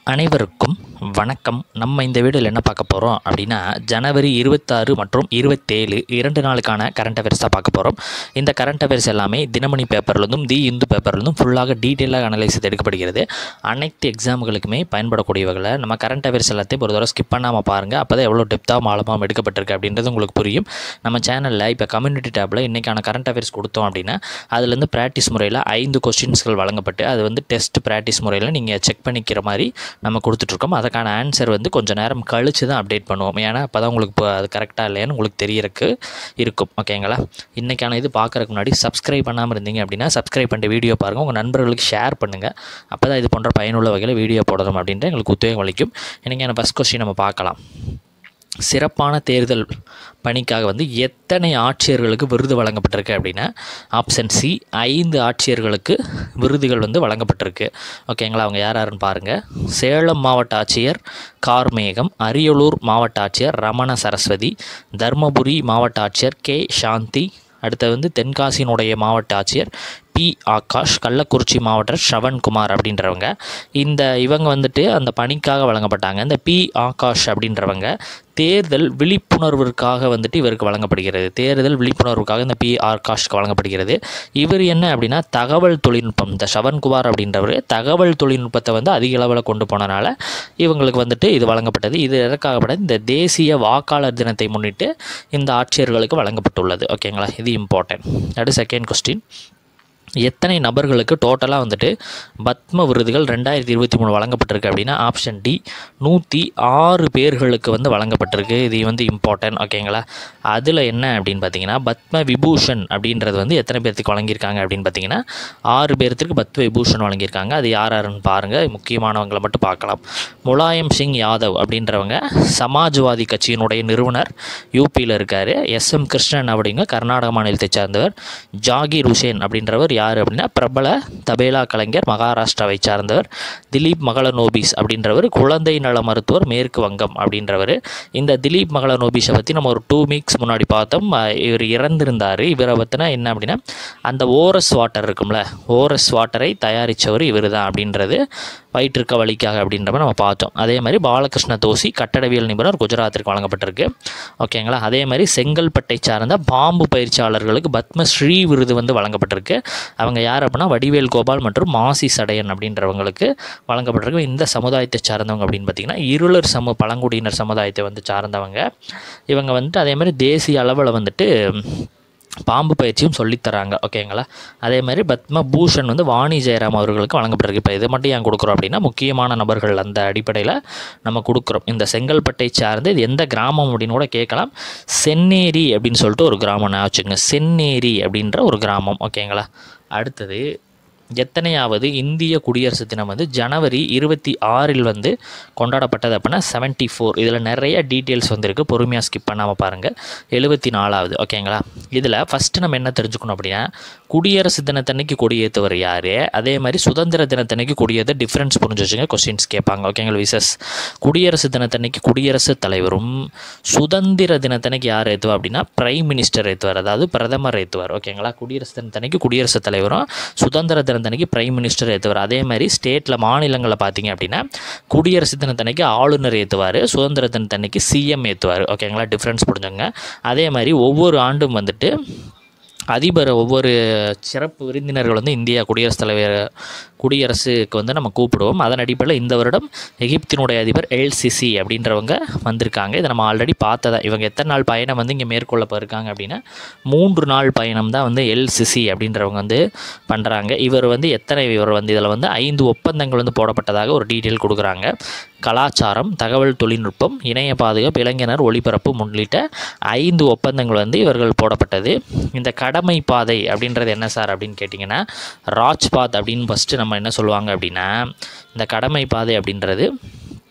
அனைவருக்கும் வணக்கம் நம்ம இந்த வீடியோவில் என்ன பார்க்க போகிறோம் அப்படின்னா ஜனவரி இருபத்தாறு மற்றும் இருபத்தேழு இரண்டு நாளுக்கான கரண்ட் அஃபேர்ஸ் தான் பார்க்க போகிறோம் இந்த கரண்ட் அஃபேர்ஸ் எல்லாமே தினமணி பேப்பர்லேருந்தும் தி இந்து பேப்பர்லேருந்தும் ஃபுல்லாக டீட்டெயிலாக அனலைஸ் எடுக்கப்படுகிறது அனைத்து எக்ஸாம்களுக்குமே பயன்படக்கூடிய வகையில் நம்ம கரண்ட் அஃபேர்ஸ் எல்லாத்தையும் ஒரு தடவை ஸ்கிப் பண்ணாமல் பாருங்கள் அப்போ தான் எவ்வளோ டெப்த்தாக ஆழமாக எடுக்கப்பட்டிருக்கு அப்படின்றது உங்களுக்கு புரியும் நம்ம சேனலில் இப்போ கம்யூனிட்டி டேப்பில் இன்றைக்கான கரண்ட் அஃபேர்ஸ் கொடுத்தோம் அப்படின்னா அதுலேருந்து ப்ராக்டிஸ் முறையில் ஐந்து கொஸ்டின்ஸ்கள் வழங்கப்பட்டு அது வந்து டெஸ்ட் ப்ராக்டிஸ் முறையில் நீங்கள் செக் பண்ணிக்கிற மாதிரி நம்ம கொடுத்துட்ருக்கோம் அதுக்கான ஆன்சர் வந்து கொஞ்சம் நேரம் கழித்து தான் அப்டேட் பண்ணுவோம் ஏன்னா அப்போ தான் உங்களுக்கு இப்போ அது கரெக்டாக இல்லையான்னு உங்களுக்கு தெரியறக்கு இருக்கும் ஓகேங்களா இன்றைக்கான இது பார்க்குறதுக்கு முன்னாடி சப்ஸ்கிரைப் பண்ணாமல் இருந்தீங்க அப்படின்னா சப்ஸ்கிரைப் பண்ணிட்டு வீடியோ பாருங்கள் உங்கள் நண்பர்களுக்கு ஷேர் பண்ணுங்கள் அப்போ தான் இது போன்ற பயனுள்ள வகையில் வீடியோ போடணும் அப்படின்ட்டு எங்களுக்கு உத்வேகம் அளிக்கும் இன்றைக்கான ஃபஸ்ட் கொஸ்டின் நம்ம பார்க்கலாம் சிறப்பான தேர்தல் பணிக்காக வந்து எத்தனை ஆட்சியர்களுக்கு விருது வழங்கப்பட்டிருக்கு அப்படின்னா ஆப்ஷன் சி ஐந்து ஆட்சியர்களுக்கு விருதுகள் வந்து வழங்கப்பட்டிருக்கு ஓகேங்களா அவங்க யார் யாருன்னு பாருங்கள் சேலம் மாவட்ட ஆட்சியர் கார்மேகம் அரியலூர் மாவட்ட ஆட்சியர் ரமண சரஸ்வதி தர்மபுரி மாவட்ட ஆட்சியர் கே சாந்தி அடுத்தது வந்து தென்காசியினுடைய மாவட்ட ஆட்சியர் பி ஆகாஷ் கள்ளக்குறிச்சி மாவட்ட ஷவன்குமார் அப்படின்றவங்க இந்த இவங்க வந்துட்டு அந்த பணிக்காக வழங்கப்பட்டாங்க இந்த பி ஆகாஷ் அப்படின்றவங்க தேர்தல் விழிப்புணர்விற்காக வந்துட்டு இவருக்கு வழங்கப்படுகிறது தேர்தல் விழிப்புணர்வுக்காக இந்த பி ஆகாஷ்க்கு வழங்கப்படுகிறது இவர் என்ன அப்படின்னா தகவல் தொழில்நுட்பம் இந்த ஷவன்குமார் அப்படின்றவர் தகவல் தொழில்நுட்பத்தை வந்து அதிக அளவில் கொண்டு போனனால இவங்களுக்கு வந்துட்டு இது வழங்கப்பட்டது இது எதற்காகப்பட இந்த தேசிய வாக்காளர் தினத்தை முன்னிட்டு இந்த ஆட்சியர்களுக்கு வழங்கப்பட்டுள்ளது ஓகேங்களா இது இம்பார்ட்டன்ட் அடுத்து செகண்ட் கொஸ்டின் எத்தனை நபர்களுக்கு டோட்டலாக வந்துட்டு பத்ம விருதுகள் ரெண்டாயிரத்தி இருபத்தி மூணு வழங்கப்பட்டிருக்கு அப்படின்னா ஆப்ஷன் டி நூற்றி ஆறு பேர்களுக்கு வந்து வழங்கப்பட்டிருக்கு இது வந்து இம்பார்ட்டன்ட் ஓகேங்களா அதில் என்ன அப்படின்னு பார்த்தீங்கன்னா பத்ம விபூஷன் அப்படின்றது வந்து எத்தனை பேர்த்துக்கு வழங்கியிருக்காங்க அப்படின்னு பார்த்தீங்கன்னா ஆறு பேர்த்துக்கு பத்ம விபூஷன் வழங்கியிருக்காங்க அது யார் யாருன்னு பாருங்கள் முக்கியமானவங்களை மட்டும் பார்க்கலாம் முலாயம் சிங் யாதவ் அப்படின்றவங்க சமாஜ்வாதி கட்சியினுடைய நிறுவனர் யூபியில் இருக்கார் எஸ் எம் கிருஷ்ணன் அப்படிங்க கர்நாடக மாநிலத்தை சார்ந்தவர் ஜாகிர் ஹுசேன் அப்படின்றவர் யார் அப்படின்னா பிரபல தபேலா கலைஞர் மகாராஷ்டிராவை சார்ந்தவர் திலீப் மகளநோபிஸ் அப்படின்றவர் குழந்தை நல மருத்துவர் மேற்கு வங்கம் அப்படின்றவர் இந்த திலீப் மகளநோபிஸை பற்றி நம்ம ஒரு டூ வீக்ஸ் முன்னாடி பார்த்தோம் அஹ் இவர் இறந்திருந்தார் இவரை பற்றினா என்ன அப்படின்னா அந்த ஓரஸ் வாட்டர் இருக்கும்ல ஓரஸ் வாட்டரை தயாரித்தவர் இவர் தான் அப்படின்றது வயிற்றுக்க வலிக்காக அப்படின்ற மாதிரி நம்ம பார்த்தோம் அதே மாதிரி பாலகிருஷ்ண தோசி கட்டடவியல் நிபுணர் குஜராத்திற்கு வழங்கப்பட்டிருக்கு ஓகேங்களா அதே மாதிரி செங்கல்பட்டை சார்ந்த பாம்பு பயிற்சியாளர்களுக்கு பத்மஸ்ரீ விருது வந்து வழங்கப்பட்டிருக்கு அவங்க யார் அப்படின்னா வடிவேல் கோபால் மற்றும் மாசி சடையன் அப்படின்றவங்களுக்கு வழங்கப்பட்டிருக்கு இந்த சமுதாயத்தை சார்ந்தவங்க அப்படின்னு பார்த்திங்கன்னா இருளர் சமூக பழங்குடியினர் சமுதாயத்தை வந்து சார்ந்தவங்க இவங்க வந்துட்டு அதே மாதிரி தேசிய அளவில் வந்துட்டு பாம்பு பயிற்சியும் சொல்லித்தராங்க ஓகேங்களா அதே மாதிரி பத்ம பூஷன் வந்து வாணி ஜெயராம் அவர்களுக்கு வழங்கப்பட்டிருக்கு இப்போ இது மட்டும் ஏன் கொடுக்குறோம் அப்படின்னா முக்கியமான நபர்கள் அந்த அடிப்படையில் நம்ம கொடுக்குறோம் இந்த செங்கல்பட்டை சார்ந்து இது எந்த கிராமம் அப்படின்னு கூட கேட்கலாம் சென்னேரி அப்படின்னு சொல்லிட்டு ஒரு கிராமம் நான் வச்சுங்க சென்னேரி அப்படின்ற ஒரு கிராமம் ஓகேங்களா அடுத்தது எத்தனையாவது இந்திய குடியரசு தினம் வந்து ஜனவரி இருபத்தி ஆறில் வந்து கொண்டாடப்பட்டது அப்படின்னா செவன்ட்டி ஃபோர் இதில் நிறைய டீட்டெயில்ஸ் வந்திருக்கு பொறுமையாக ஸ்கிப் பண்ணாமல் பாருங்கள் எழுபத்தி நாலாவது ஓகேங்களா இதில் ஃபஸ்ட்டு நம்ம என்ன தெரிஞ்சுக்கணும் அப்படின்னா குடியரசு தினத்தன்னைக்கு கொடியேற்றுவர் யார் அதே மாதிரி சுதந்திர தினத்தன்னைக்கு கொடியேற்ற டிஃப்ரென்ஸ் புரிஞ்சு வச்சுங்க கொஸ்டின்ஸ் கேட்பாங்க ஓகேங்களா விசஸ் குடியரசு தினத்தன்னைக்கு குடியரசுத் தலைவரும் சுதந்திர தினத்தன்னைக்கு யார் ஏற்றுவா அப்படின்னா பிரைம் மினிஸ்டர் ஏற்றுவார் அதாவது பிரதமர் ஏற்றுவார் ஓகேங்களா குடியரசு தினத்தன்னைக்கு குடியரசுத் தலைவரும் சுதந்திர தினத்தன்னைக்கு பிரைம் மினிஸ்டர் ஏற்றுவார் அதே மாதிரி ஸ்டேட்டில் மாநிலங்களில் பார்த்தீங்க அப்படின்னா குடியரசு தினத்தன்னைக்கு ஆளுநர் ஏற்றுவார் சுதந்திர தினத்தன்னைக்கு சிஎம் ஏற்றுவார் ஓகேங்களா டிஃப்ரென்ஸ் புரிஞ்சுங்க அதே மாதிரி ஒவ்வொரு ஆண்டும் வந்துட்டு அதிபர் ஒவ்வொரு சிறப்பு விருந்தினர்கள் வந்து இந்தியா குடியரசுத் தலைவர் குடியரசுக்கு வந்து நம்ம கூப்பிடுவோம் அதன் அடிப்படையில் இந்த வருடம் எகிப்தினுடைய அதிபர் எல்சிசி அப்படின்றவங்க வந்திருக்காங்க இதை நம்ம ஆல்ரெடி பார்த்ததா இவங்க எத்தனை நாள் பயணம் வந்து இங்கே மேற்கொள்ள போயிருக்காங்க அப்படின்னா மூன்று நாள் பயணம் தான் வந்து எல்சிசி அப்படின்றவங்க வந்து பண்ணுறாங்க இவர் வந்து எத்தனை இவர் வந்து இதில் வந்து ஐந்து ஒப்பந்தங்கள் வந்து போடப்பட்டதாக ஒரு டீட்டெயில் கொடுக்குறாங்க கலாச்சாரம் தகவல் தொழில்நுட்பம் இணைய பாதுகாப்பு இளைஞர் ஒளிபரப்பு உள்ளிட்ட ஐந்து ஒப்பந்தங்கள் வந்து இவர்கள் போடப்பட்டது இந்த கடமை பாதை அப்படின்றது என்ன சார் அப்படின்னு கேட்டிங்கன்னா ராஜ்பாத் அப்படின்னு ஃபஸ்ட்டு நம்ம என்ன சொல்லுவாங்க அப்படின்னா இந்த கடமை பாதை அப்படின்றது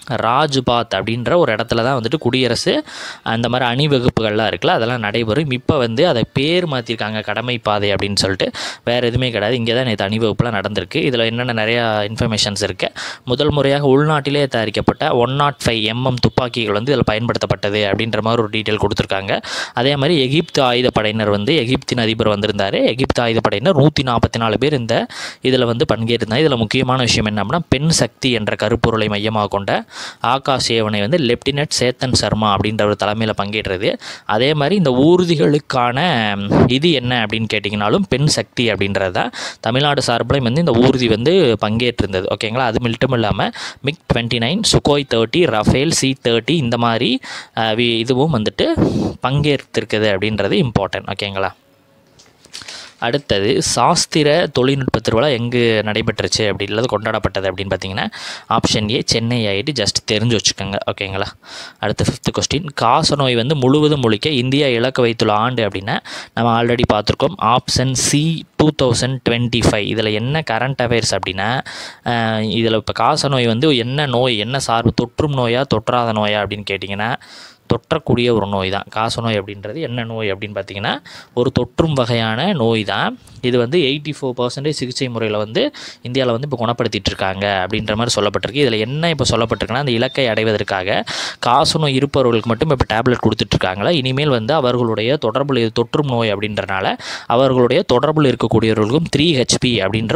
ராஜ்பாத் அப்படின்ற ஒரு இடத்துல தான் வந்துட்டு குடியரசு அந்த மாதிரி அணிவகுப்புகள்லாம் இருக்குல்ல அதெல்லாம் நடைபெறும் இப்போ வந்து அதை பேர் மாற்றிருக்காங்க கடமை பாதை அப்படின்னு சொல்லிட்டு வேறு எதுவுமே கிடையாது இங்கே தான் நேற்று அணிவகுப்புலாம் நடந்திருக்கு இதில் என்னென்ன நிறையா இன்ஃபர்மேஷன்ஸ் இருக்குது முதல் முறையாக உள்நாட்டிலே தயாரிக்கப்பட்ட ஒன் நாட் ஃபைவ் எம்எம் துப்பாக்கிகள் வந்து இதில் பயன்படுத்தப்பட்டது அப்படின்ற மாதிரி ஒரு டீட்டெயில் கொடுத்துருக்காங்க அதே மாதிரி எகிப்து ஆயுதப்படையினர் வந்து எகிப்தின் அதிபர் வந்திருந்தார் எகிப்து ஆயுதப்படையினர் நூற்றி நாற்பத்தி நாலு பேர் இந்த இதில் வந்து பங்கேற்றிருந்தாங்க இதில் முக்கியமான விஷயம் என்ன அப்படின்னா பெண் சக்தி என்ற கருப்பொருளை மையமாக கொண்ட ஆகாஷ் ஏவனை வந்து லெப்டினன்ட் சேத்தன் சர்மா அப்படின்ற ஒரு தலைமையில் பங்கேற்றது அதே மாதிரி இந்த ஊர்திகளுக்கான இது என்ன அப்படின்னு கேட்டிங்கனாலும் பெண் சக்தி அப்படின்றது தான் தமிழ்நாடு சார்பிலையும் வந்து இந்த ஊர்தி வந்து பங்கேற்றிருந்தது ஓகேங்களா அது மட்டும் இல்லாமல் MiG twenty nine Sukhoi thirty Rafale C thirty இந்த மாதிரி அஹ், வி- இதுவும் வந்துட்டு பங்கேற்றிருக்குது அப்படின்றது இம்பார்ட்டன்ட் ஓகேங்களா அடுத்தது சாஸ்திர தொழில்நுட்ப திருவிழா எங்கு நடைபெற்றுச்சு அப்படின்றது கொண்டாடப்பட்டது அப்படின்னு பார்த்தீங்கன்னா ஆப்ஷன் ஏ சென்னை ஆகிட்டு ஜஸ்ட் தெரிஞ்சு வச்சுக்கோங்க ஓகேங்களா அடுத்த ஃபிஃப்த் கொஸ்டின் காசநோய் வந்து முழுவதும் ஒழிக்க இந்தியா இலக்கு வைத்துள்ள ஆண்டு அப்படின்னா நம்ம ஆல்ரெடி பார்த்துருக்கோம் option C two thousand twenty five இதில் என்ன கரண்ட் அஃபேர்ஸ் அப்படின்னா இதில் இப்போ காசநோய் வந்து என்ன நோய் என்ன சார்பு தொற்றும் நோயா தொற்றாத நோயா அப்படின்னு கேட்டிங்கன்னா தொற்றக்கூடிய ஒரு நோய் தான் காசநோய் அப்படின்றது என்ன நோய் அப்படின்னு பார்த்தீங்கன்னா ஒரு தொற்றும் வகையான நோய் தான் இது வந்து எயிட்டி ஃபோர் பர்சன்டேஜ் சிகிச்சை முறையில் வந்து இந்தியாவில் வந்து இப்போ குணப்படுத்திட்டு இருக்காங்க அப்படின்ற மாதிரி சொல்லப்பட்டிருக்கு இதில் என்ன இப்போ சொல்லப்பட்டிருக்குன்னா அந்த இலக்கை அடைவதற்காக காசநோய் இருப்பவர்களுக்கு மட்டும் இப்போ டேப்லெட் கொடுத்துட்ருக்காங்களா இனிமேல் வந்து அவர்களுடைய தொடர்புல இது தொற்றும் நோய் அப்படின்றனால அவர்களுடைய தொடர்பில் இருக்கக்கூடியவர்களுக்கும் த்ரீ ஹெச்பி அப்படின்ற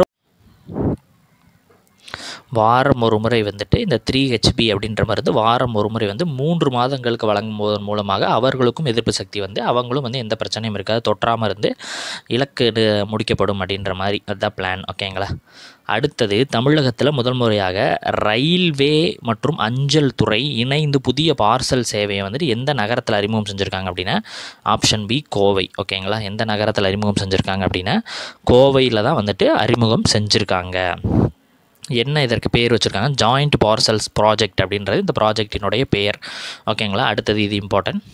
வாரம் ஒரு முறை வந்துட்டு இந்த த்ரீ ஹெச்பி அப்படின்ற மருந்து வாரம் ஒரு முறை வந்து மூன்று மாதங்களுக்கு வழங்குவதன் மூலமாக அவர்களுக்கும் எதிர்ப்பு சக்தி வந்து அவங்களும் வந்து எந்த பிரச்சனையும் இருக்காது தொற்றாமல் இருந்து இலக்கு இது முடிக்கப்படும் அப்படின்ற மாதிரி அதுதான் பிளான் ஓகேங்களா அடுத்தது தமிழகத்தில் முதல் முறையாக ரயில்வே மற்றும் அஞ்சல் துறை இணைந்து புதிய பார்சல் சேவையை வந்துட்டு எந்த நகரத்தில் அறிமுகம் செஞ்சுருக்காங்க அப்படின்னா ஆப்ஷன் பி கோவை ஓகேங்களா எந்த நகரத்தில் அறிமுகம் செஞ்சுருக்காங்க அப்படின்னா கோவையில் தான் வந்துட்டு அறிமுகம் செஞ்சுருக்காங்க என்ன இதற்கு பேர் வச்சுருக்காங்க ஜாயிண்ட் பார்சல்ஸ் ப்ராஜெக்ட் அப்படின்றது இந்த ப்ராஜெக்டினுடைய பெயர் ஓகேங்களா அடுத்தது இது இம்பார்ட்டன்ட்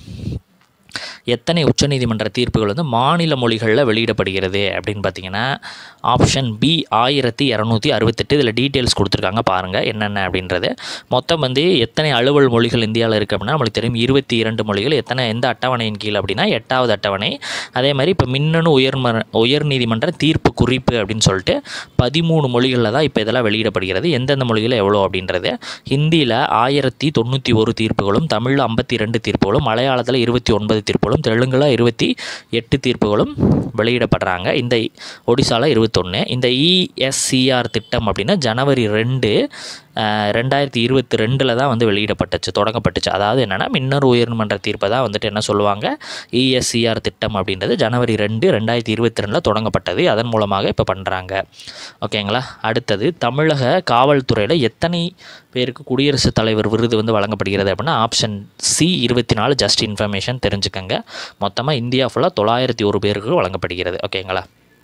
எத்தனை உச்சநீதிமன்ற தீர்ப்புகள் வந்து மாநில மொழிகளில் வெளியிடப்படுகிறது அப்படின்னு பார்த்தீங்கன்னா ஆப்ஷன் பி ஆயிரத்தி இரநூத்தி அறுபத்தெட்டு இதில் டீட்டெயில்ஸ் கொடுத்துருக்காங்க பாருங்கள் என்னென்ன அப்படின்றது மொத்தம் வந்து எத்தனை அலுவல் மொழிகள் இந்தியாவில் இருக்குது அப்படின்னா நம்மளுக்கு தெரியும் இருபத்தி இரண்டு மொழிகள் எத்தனை எந்த அட்டவணையின் கீழ் அப்படின்னா எட்டாவது அட்டவணை அதே மாதிரி இப்போ மின்னணு உயர்ம உயர்நீதிமன்ற தீர்ப்பு குறிப்பு அப்படின்னு சொல்லிட்டு பதிமூணு மொழிகளில் தான் இப்போ இதெல்லாம் வெளியிடப்படுகிறது எந்தெந்த மொழிகளில் எவ்வளோ அப்படின்றது ஹிந்தியில் ஆயிரத்தி தொண்ணூற்றி ஒரு தீர்ப்புகளும் தமிழில் ஐம்பத்தி ரெண்டு தீர்ப்புகளும் மலையாளத்தில் இருபத்தி ஒன்பது தீர்ப்புகளும் தெலுங்குல இருபத்தி எட்டு தீர்ப்புகளும் வெளியிடப்படுறாங்க இந்த ஒடிசாவில் இருபத்தொன்று இந்த இஎஸ்சிஆர் திட்டம் அப்படின்னா ஜனவரி ரெண்டு அஹ், ரெண்டாயிரத்தி இருபத்தி ரெண்டில் தான் வந்து வெளியிடப்பட்டுச்சு தொடங்கப்பட்டுச்சு அதாவது என்னென்னா மின்னர் உயர்நீதிமன்ற தீர்ப்பை தான் வந்துட்டு என்ன சொல்லுவாங்க இஎஸ்சிஆர் திட்டம் அப்படின்றது ஜனவரி ரெண்டு ரெண்டாயிரத்தி இருபத்தி ரெண்டில் தொடங்கப்பட்டது அதன் மூலமாக இப்போ பண்ணுறாங்க ஓகேங்களா அடுத்தது தமிழக காவல்துறையில் எத்தனை பேருக்கு குடியரசுத் தலைவர் விருது வந்து வழங்கப்படுகிறது அப்படின்னா ஆப்ஷன் சி இருபத்தி நாலு ஜஸ்ட் இன்ஃபர்மேஷன் தெரிஞ்சுக்கங்க மொத்தமாக இந்தியா ஃபுல்லாக தொள்ளாயிரத்தி ஒரு பேருக்கு வழங்கப்படுகிறது ஓகேங்களா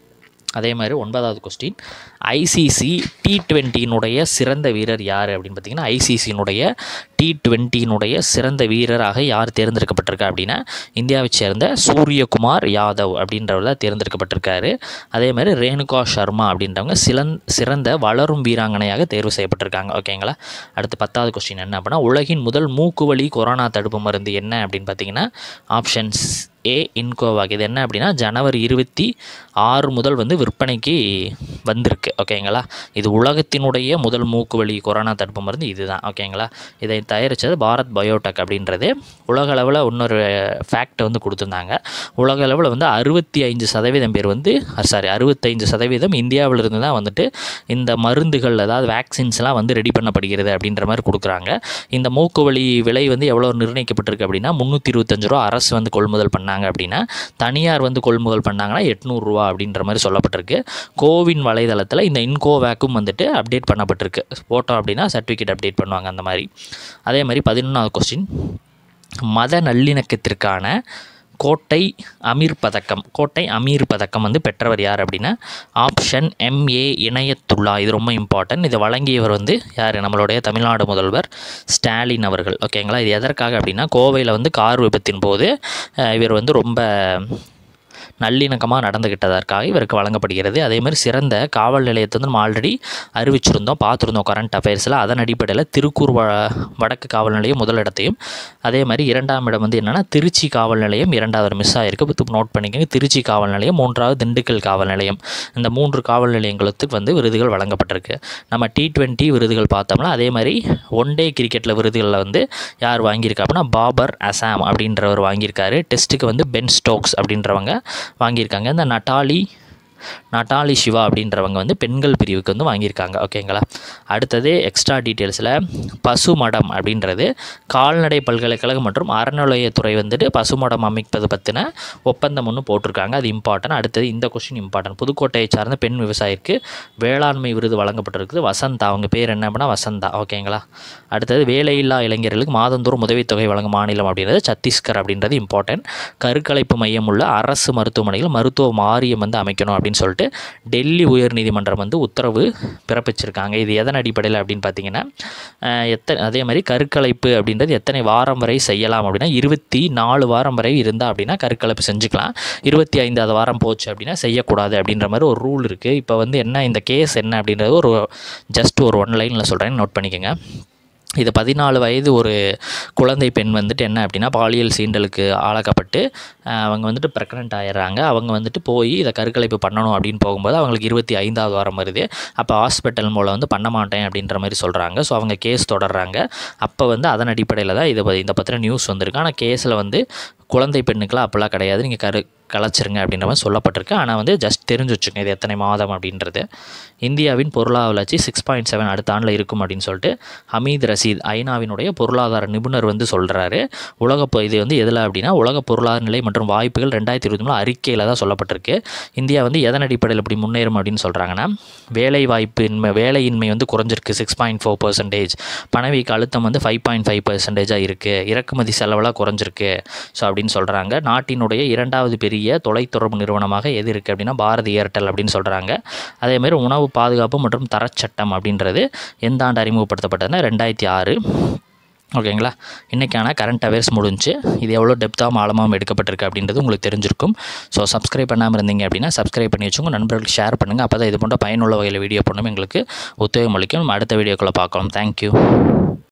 அதே மாதிரி ஒன்பதாவது கொஸ்டின் ஐசிசி டி டுவெண்ட்டியினுடைய சிறந்த வீரர் யார் அப்படின்னு பார்த்தீங்கன்னா ஐசிசியினுடைய டி டுவெண்ட்டியினுடைய சிறந்த வீரராக யார் தேர்ந்தெடுக்கப்பட்டிருக்கா அப்படின்னா இந்தியாவைச் சேர்ந்த சூரியகுமார் யாதவ் அப்படின்றவர் தான் தேர்ந்தெடுக்கப்பட்டிருக்காரு அதே மாதிரி ரேணுகா சர்மா அப்படின்றவங்க சிலந் சிறந்த வளரும் வீராங்கனையாக தேர்வு செய்யப்பட்டிருக்காங்க ஓகேங்களா அடுத்து பத்தாவது கொஸ்டின் என்ன அப்படின்னா உலகின் முதல் மூக்குவழி கொரோனா தடுப்பு மருந்து என்ன அப்படின்னு பார்த்தீங்கன்னா ஆப்ஷன்ஸ் ஏ இன்கோவாக் இது என்ன அப்படின்னா ஜனவரி இருபத்தி ஆறு முதல் வந்து விற்பனைக்கு வந்திருக்கு ஓகேங்களா இது உலகத்தினுடைய முதல் மூக்குவழி கொரோனா தடுப்பு மருந்து இதுதான் ஓகேங்களா இதை தயாரித்தது பாரத் பயோடெக் அப்படின்றது உலக அளவில் இன்னொரு ஃபேக்ட் வந்து கொடுத்துருந்தாங்க உலக அளவில் வந்து அறுபத்தி ஐந்து சதவீதம் பேர் வந்து சாரி அறுபத்தைந்து சதவீதம் இந்தியாவிலிருந்து தான் வந்துட்டு இந்த மருந்துகள் அதாவது வேக்சின்ஸ்லாம் வந்து ரெடி பண்ணப்படுகிறது அப்படின்ற மாதிரி கொடுக்குறாங்க இந்த மூக்குவழி விலை வந்து எவ்வளோ நிர்ணயிக்கப்பட்டிருக்கு அப்படின்னா முந்நூற்றி இருபத்தஞ்சு ரூபா அரசு வந்து கொள்முதல் பண்ணாங்க அப்படின்னா தனியார் வந்து கொள்முதல் பண்ணாங்கன்னா எட்நூறுரூவா அப்படின்ற மாதிரி சொல்லப்பட்டிருக்கு கோவின் வலைதளத்தில் இந்த இன்கோவேக்கும் வந்துட்டு அப்டேட் பண்ணப்பட்டிருக்கு போட்டோம் அப்படின்னா சர்டிஃபிகேட் அப்டேட் பண்ணுவாங்க அந்த மாதிரி அதே மாதிரி பதினொன்றாவது கொஸ்டின் மத நல்லிணக்கத்திற்கான கோட்டை அமீர் பதக்கம் கோட்டை அமீர் பதக்கம் வந்து பெற்றவர் யார் அப்படின்னா ஆப்ஷன் எம்ஏ இணையத்துல்லா இது ரொம்ப இம்பார்ட்டன்ட் இதை வழங்கியவர் வந்து யார் நம்மளுடைய தமிழ்நாடு முதல்வர் ஸ்டாலின் அவர்கள் ஓகேங்களா இது எதற்காக அப்படின்னா கோவையில் வந்து கார் விபத்தின் போது அஹ், இவர் வந்து ரொம்ப நல்லிணக்கமாக நடந்துக்கிட்டதற்காக இவருக்கு வழங்கப்படுகிறது அதே மாதிரி சிறந்த காவல் நிலையத்தை வந்து நம்ம ஆல்ரெடி அறிவிச்சிருந்தோம் பார்த்துருந்தோம் கரண்ட் அஃபேர்ஸில் அதன் அடிப்படையில் திருக்கூர் வ வடக்கு காவல் நிலையம் முதலிடத்தையும் அதே மாதிரி இரண்டாம் இடம் வந்து என்னென்னா திருச்சி காவல் நிலையம் இரண்டாவது மிஸ் ஆகிருக்கு இப்போ நோட் பண்ணிக்கோங்க திருச்சி காவல் நிலையம் மூன்றாவது திண்டுக்கல் காவல் நிலையம் இந்த மூன்று காவல் நிலையங்களுக்கு வந்து விருதுகள் வழங்கப்பட்டிருக்கு நம்ம டி ட்வெண்ட்டி விருதுகள் பார்த்தோம்னா அதே மாதிரி ஒன் டே கிரிக்கெட்டில் விருதுகளில் வந்து யார் வாங்கியிருக்கா அப்படின்னா பாபர் அசாம் அப்படின்றவர் வாங்கியிருக்காரு டெஸ்ட்டுக்கு வந்து பென் ஸ்டோக்ஸ் அப்படின்றவங்க வாங்கியிருக்காங்க இந்த நட்டாலி நட்டாலி சிவா அப்படின்றவங்க வந்து பெண்கள் பிரிவுக்கு வந்து வாங்கியிருக்காங்க ஓகேங்களா அடுத்தது எக்ஸ்ட்ரா டீட்டெயில்ஸில் பசுமடம் அப்படின்றது கால்நடை பல்கலைக்கழகம் மற்றும் அறநிலையத்துறை வந்துட்டு பசுமடம் அமைப்பது பற்றின ஒப்பந்தம் ஒன்று போட்டிருக்காங்க அது இம்பார்ட்டன்ட் அடுத்தது இந்த கொஷின் இம்பார்ட்டன்ட் புதுக்கோட்டையை சார்ந்த பெண் விவசாயிக்கு வேளாண்மை விருது வழங்கப்பட்டிருக்குது வசந்தா அவங்க பேர் என்ன அப்படின்னா வசந்தா ஓகேங்களா அடுத்தது வேலையில்லா இளைஞர்களுக்கு மாதந்தோறும் உதவித்தொகை வழங்கும் மாநிலம் அப்படின்றது சத்தீஸ்கர் அப்படின்றது இம்பார்ட்டன்ட் கருக்கலைப்பு மையம் உள்ள அரசு மருத்துவமனையில் மருத்துவ வாரியம் வந்து அமைக்கணும் அப்படின்னு சொல்லிட்டு டெல்லி உயர்நீதிமன்றம் வந்து உத்தரவு பிறப்பிச்சிருக்காங்க இது எதன் அடிப்படையில் அப்படின்னு பார்த்தீங்கன்னா அஹ், எத்தனை அதே மாதிரி கருக்கலைப்பு அப்படின்றது எத்தனை வாரம் வரை செய்யலாம் அப்படின்னா இருபத்தி நாலு வாரம் வரை இருந்தால் அப்படின்னா கருக்கலைப்பு செஞ்சுக்கலாம் இருபத்தி ஐந்தாவது வாரம் போச்சு அப்படின்னா செய்யக்கூடாது அப்படின்ற மாதிரி ஒரு ரூல் இருக்குது இப்போ வந்து என்ன இந்த கேஸ் என்ன அப்படின்றது ஒரு ஜஸ்ட் ஒரு ஒன் லைனில் சொல்கிறேன் நோட் பண்ணிக்கோங்க இது பதினாலு வயது ஒரு குழந்தை பெண் வந்துட்டு என்ன அப்படின்னா பாலியல் சீண்டலுக்கு ஆளாக்கப்பட்டு அஹ், அவங்க வந்துட்டு ப்ரெக்னென்ட் ஆயிடுறாங்க அவங்க வந்துட்டு போய் இதை கருக்கலைப்பு பண்ணணும் அப்படின்னு போகும்போது அவங்களுக்கு இருபத்தி ஐந்தாவது வாரம் வருது அப்போ ஹாஸ்பிட்டல் மூலம் வந்து பண்ண மாட்டேன் அப்படின்ற மாதிரி சொல்கிறாங்க ஸோ அவங்க கேஸ் தொடர்றாங்க அப்போ வந்து அதன் அடிப்படையில் தான் இதை ப- இந்த பற்றின நியூஸ் வந்திருக்கு ஆனால் கேஸில் வந்து குழந்தை பெண்ணுக்கெலாம் அப்போல்லாம் கிடையாது நீங்கள் கரு கலைச்சிருங்க அப்படின்ற மாதிரி சொல்லப்பட்டிருக்கு ஆனால் வந்து ஜஸ்ட் தெரிஞ்சு வச்சுங்க இது எத்தனை மாதம் அப்படின்றது இந்தியாவின் பொருளாதார வளர்ச்சி சிக்ஸ் பாயிண்ட் செவன் அடுத்த ஆண்டில் இருக்கும் அப்படின்னு சொல்லிட்டு ஹமீத் ரசீத் ஐநாவினுடைய பொருளாதார நிபுணர் வந்து சொல்கிறாரு உலக பொ- இது வந்து எதில் அப்படின்னா உலக பொருளாதார நிலை மற்றும் வாய்ப்புகள் ரெண்டாயிரத்தி இருபத்தி மூணு அறிக்கையில் தான் சொல்லப்பட்டிருக்கு இந்தியா வந்து எதன் அடிப்படையில் இப்படி முன்னேறும் அப்படின்னு சொல்கிறாங்கன்னா வேலை வாய்ப்பின்மை வேலையின்மை வந்து குறைஞ்சிருக்கு சிக்ஸ் பாயிண்ட் ஃபோர் பர்சன்டேஜ் பணவீக்க அழுத்தம் வந்து ஃபைவ் பாயிண்ட் ஃபைவ் பர்சன்டேஜாக இருக்குது இறக்குமதி செலவெல்லாம் குறைஞ்சிருக்கு ஸோ அப்படின்னு சொல்கிறாங்க நாட்டினுடைய இரண்டாவது பெரிய தொலைத்தொடர்பு நிறுவனமாக எது இருக்குது அப்படின்னா பாரதி ஏர்டெல் அப்படின்னு சொல்கிறாங்க அதேமாதிரி உணவு பாதுகாப்பு மற்றும் தரச்சட்டம் அப்படின்றது எந்த ஆண்டு அறிமுகப்படுத்தப்பட்டதுன்னா ரெண்டாயிரத்தி ஆறு ஓகேங்களா இன்றைக்கான கரண்ட் அவேர்ஸ் முடிஞ்சு இது எவ்வளோ டெப்த்தாகவும் ஆழமாகவும் எடுக்கப்பட்டிருக்கு அப்படின்றது உங்களுக்கு தெரிஞ்சிருக்கும் ஸோ சப்ஸ்கிரைப் பண்ணாமல் இருந்தீங்க அப்படின்னா சப்ஸ்கிரைப் பண்ணி வச்சுங்க நண்பர்களுக்கு ஷேர் பண்ணுங்கள் அப்போ தான் இது போன்ற பயனுள்ள வகையில் வீடியோ பண்ணணும் எங்களுக்கு ஒத்துழைப்பு அளிக்கும் நம்ம அடுத்த வீடியோக்குள்ளே பார்க்கலாம் தேங்க்யூ